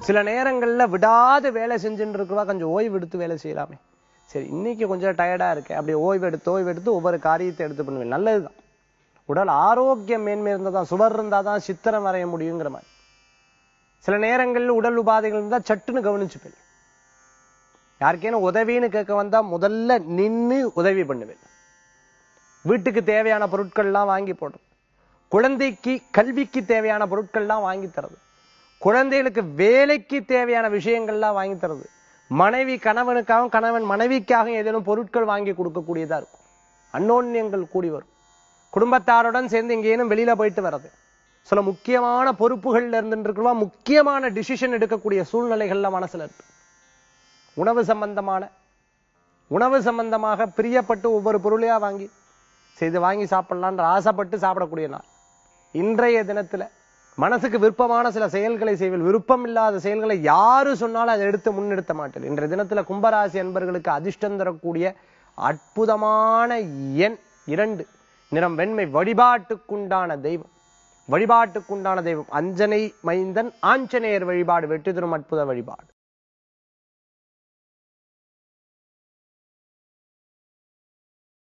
சில நேரங்கள்ல விடாது வேலை செஞ்சுட்டு இருக்கிறவா கொஞ்சம் ஓய்வு எடுத்து வேலை செய்யலாமே சரி இன்னைக்கு கொஞ்சம் டயர்டா இருக்கு அப்படி ஓய்வு எடுத்து ஓய்வு எடுத்து ஒவ்வொரு காரியத்தை எடுத்து பண்ணுவேன் நல்லதுதான் உடல் ஆரோக்கியம் மேன்மை இருந்தா தான் சுவர் இருந்தா தான் சித்திரம் வரைய முடியுங்கிற மாதிரி சில நேரங்கள்ல உடல் உபாதைகள் இருந்தா சட்டுன்னு கவனிச்சுப்பேன் யாருக்கேனும் உதவின்னு கேட்க வந்தா முதல்ல நின்னு உதவி பண்ணுவேன் வீட்டுக்கு தேவையான பொருட்கள்லாம் வாங்கி போடுறது குழந்தைக்கு கல்விக்கு தேவையான பொருட்கள்லாம் வாங்கி தரது குழந்தைகளுக்கு வேலைக்கு தேவையான விஷயங்கள்லாம் வாங்கி தரது மனைவி கணவனுக்காகவும் கணவன் மனைவிக்காகவும் ஏதேனும் பொருட்கள் வாங்கி கொடுக்கக்கூடியதா இருக்கும் அன்னோன்யங்கள் கூடி வரும் குடும்பத்தாருடன் சேர்ந்து எங்கேனும் வெளியில போயிட்டு வர்றது சில முக்கியமான பொறுப்புகள்ல இருந்துருக்கிறவா முக்கியமான டிசிஷன் எடுக்கக்கூடிய சூழ்நிலைகள்ல மனசுல இருக்கு உணவு சம்பந்தமான உணவு சம்பந்தமாக பிரியப்பட்டு ஒவ்வொரு பொருளையா வாங்கி செய்து வாங்கி சாப்பிடலான்ற ஆசைப்பட்டு சாப்பிடக்கூடிய நாள் இன்றைய தினத்துல மனசுக்கு விருப்பமான சில செயல்களை செய்வீர்கள் விருப்பம் இல்லாத செயல்களை யாரு சொன்னாலும் அதை எடுத்து முன்னெடுத்த மாட்டேன் இன்றைய தினத்துல கும்பராசி அன்பர்களுக்கு அதிர்ஷ்டம் தரக்கூடிய அற்புதமான எண் இரண்டு நிறம் வெண்மை வழிபாட்டுக்குண்டான தெய்வம் வழிபாட்டுக்குண்டான தெய்வம் அஞ்சனை மைந்தன் ஆஞ்சநேயர் வழிபாடு வெற்றி தரும் அற்புத வழிபாடு